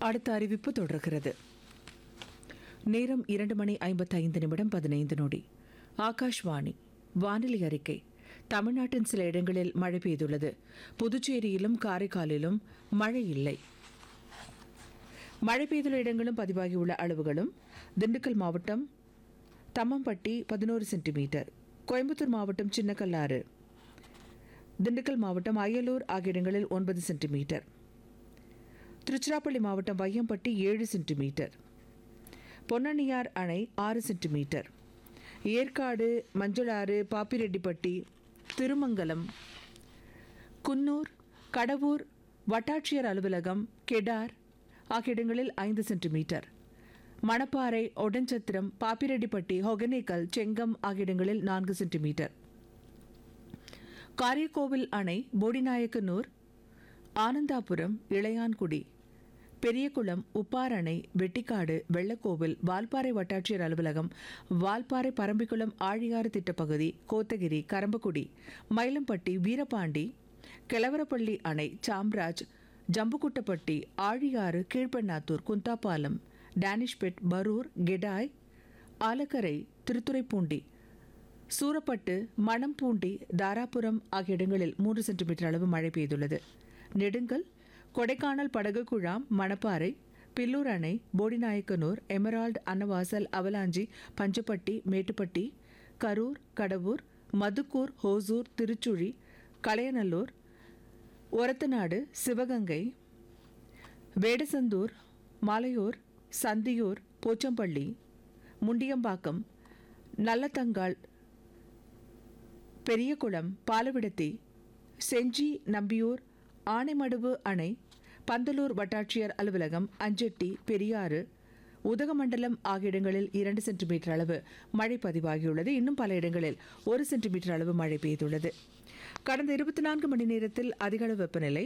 அடுத்த அறிவிப்பு தொடர்கிறது நேரம் இரண்டு மணி ஐம்பத்தைந்து நிமிடம் பதினைந்து நொடி ஆகாஷ்வாணி வானிலை அறிக்கை தமிழ்நாட்டின் சில இடங்களில் மழை பெய்துள்ளது புதுச்சேரியிலும் காரைக்காலிலும் மழை இல்லை மழை பெய்துள்ள இடங்களும் பதிவாகியுள்ள அளவுகளும் திண்டுக்கல் மாவட்டம் தம்மம்பட்டி பதினோரு சென்டிமீட்டர் கோயம்புத்தூர் மாவட்டம் சின்னக்கல்லாறு திண்டுக்கல் மாவட்டம் அயலூர் ஆகிய இடங்களில் ஒன்பது சென்டிமீட்டர் திருச்சிராப்பள்ளி மாவட்டம் வையம்பட்டி ஏழு சென்டிமீட்டர் பொன்னணியார் அணை ஆறு சென்டிமீட்டர் ஏற்காடு மஞ்சளாறு பாப்பிரெட்டிப்பட்டி திருமங்கலம் குன்னூர் கடவூர் வட்டாட்சியர் அலுவலகம் கெடார் ஆகிய இடங்களில் ஐந்து சென்டிமீட்டர் மணப்பாறை ஒடன்சத்திரம் பாப்பிரெட்டிப்பட்டி ஒகனேக்கல் செங்கம் ஆகிய இடங்களில் நான்கு சென்டிமீட்டர் காரியக்கோவில் அணை போடிநாயக்கனூர் ஆனந்தாபுரம் இளையான்குடி பெரியகுளம் உப்பார் அணை வெட்டிக்காடு வெள்ளக்கோவில் வால்பாறை வட்டாட்சியர் அலுவலகம் வால்பாறை பரம்பிக்குளம் ஆழியாறு திட்டப்பகுதி கோத்தகிரி கரம்பக்குடி மயிலம்பட்டி வீரபாண்டி கிழவரப்பள்ளி அணை சாம்ராஜ் ஜம்புக்குட்டப்பட்டி ஆழியாறு கீழ்பெண்ணாத்தூர் குந்தாப்பாலம் டேனிஷ்பெட் பரூர் கெடாய் ஆலக்கரை திருத்துறைப்பூண்டி சூரப்பட்டு மணம்பூண்டி தாராபுரம் ஆகிய இடங்களில் மூன்று சென்டிமீட்டர் அளவு மழை பெய்துள்ளது நெடுங்கல் கொடைக்கானல் படகு குழாம் மணப்பாறை பில்லூர் அணை போடிநாயக்கனூர் எமரால்டு அன்னவாசல் அவலாஞ்சி பஞ்சப்பட்டி மேட்டுப்பட்டி கரூர் கடவூர் மதுக்கூர் ஹோசூர் திருச்சுழி கலையநல்லூர் ஒரத்தநாடு சிவகங்கை வேடசந்தூர் மாலையூர் சந்தியூர் போச்சம்பள்ளி முண்டியம்பாக்கம் நல்லத்தங்கால் பெரியகுளம் பாலவிடத்தி செஞ்சி நம்பியூர் ஆனைமடுவு அணை பந்தலூர் வட்டாட்சியர் அலுவலகம் அஞ்செட்டி பெரியாறு உதகமண்டலம் ஆகிய இடங்களில் இரண்டு சென்டிமீட்டர் அளவு மழை பதிவாகியுள்ளது இன்னும் பல இடங்களில் ஒரு சென்டிமீட்டர் அளவு மழை பெய்துள்ளது கடந்த இருபத்தி நான்கு மணி நேரத்தில் அதிகளவு வெப்பநிலை